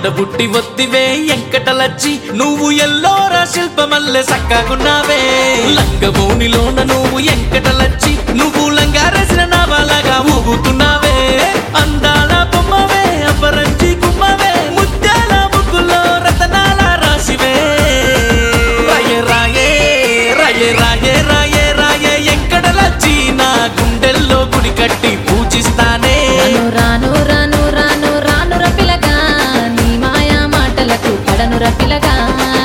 ఆడబుట్టి ఒత్తివే ఎంకటలచ్చి నువ్వు ఎల్లోరా శిల్పమల్లె సక్కగున్నావే లంగబోనిలోన నువ్వు ఎంకటలచ్చి నువ్వు లంగారేసిన నావాలాగా ఊగుతున్నావే అందాల బొమ్మవే అపరంజి గుమ్మవే ముత్యాల ముగ్గులో రతనాల రాసివే రాయే రాయే రాయే రాయే రాయే రాయే ఎంకటలచ్చి నా గుండెల్లో గుడి కట్టి పూజిస్తానే రాను రాను రాను రాను రాను రపిలగా నీ మాయా మాటలకు పడను రపిలగా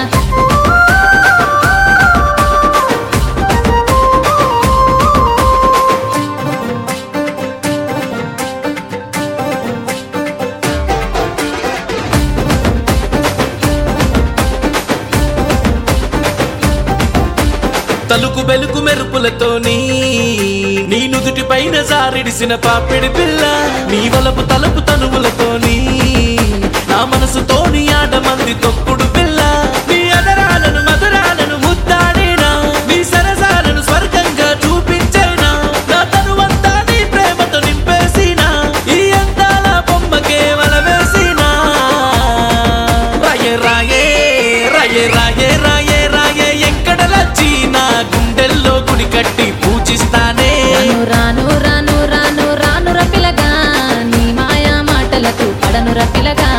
తలుకు బెలుకు మెరుపులతోని నీ నుదుటి పైన జారిడిసిన పాపిడి పిల్ల నీ వలపు తలుపు తనువులతోని నా మనసుతోని ఆడమంది తొక్కుడు పిల్ల నీ అదరాలను మధురాలను ముద్దాడినా నీ సరసాలను స్వర్గంగా చూపించైనా నా తనువంతా నీ ప్రేమతో నింపేసినా ఈ అందాల బొమ్మకే వలవేసినా రాయే రాయే రాయే రాయే రాయే రాయే ఎక్కడలచ్చి నా గుండెల్లో గుడి కట్టి పూజిస్తానే రాను రాను రాను రాను రాను రపిలగా నీ మాయా మాటలకు పడను రపిలగా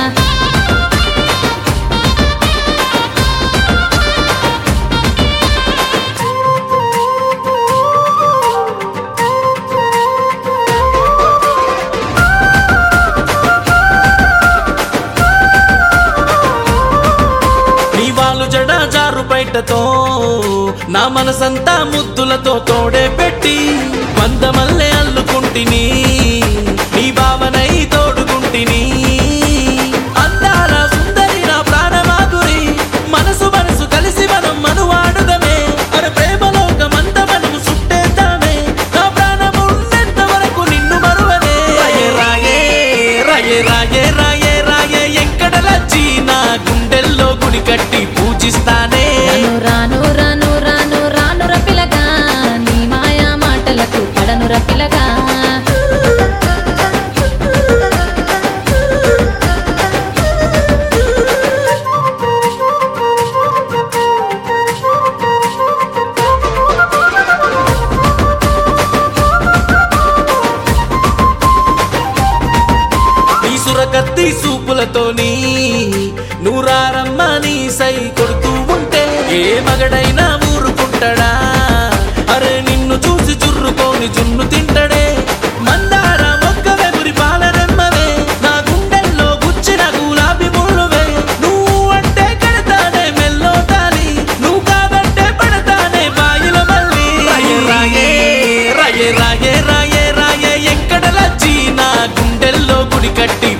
నీ వాళ్ళు జడ జారు బయటతో నా మనసంతా ముద్దులతో తోడే పెట్టి వంద మల్లె అల్లుకుంటిని నీ భావనై తోడుకుంటిని అందాల సుందరి నా ప్రాణమాధురి మనసు మనసు కలిసి మనం మనువాడుదమే అరే ప్రేమలోకమంత మనము సుట్టేద్దామే నా ప్రాణము ఉన్నంత వరకు నిన్ను మరువనే రాయే రాయే రాయే రాయే రాయే రాయే ఎక్కడలచ్చి నా గుండెల్లో గుడి కట్టి పూజిస్తానే రాను రాను రాను రాను రాను రపిలగా నీ మాయా మాటలకు పడను రపిలగా నీ సురకత్తి సూపులతోని నూరారమ్మ నీ సై కొడుతూ ఉంటే ఏ మగడైనా ఊరుకుంటాడా అరే నిన్ను చూసి చుర్రుకోని జున్ను తింటడే మందార మొక్కవే మురి పాలనెమ్మవే నా గుండెల్లో గుచ్చిన గులాబీ ముళ్ళువే నువ్వు అంటే కడతానే మెల్లో తాలి నువ్వు కాబట్టే పడతానే బాయిలో మళ్ళీ రాయే రాయే రాయే రాయే రాయే రాయే ఎక్కడలచ్చి నా గుండెల్లో గుడి కట్టి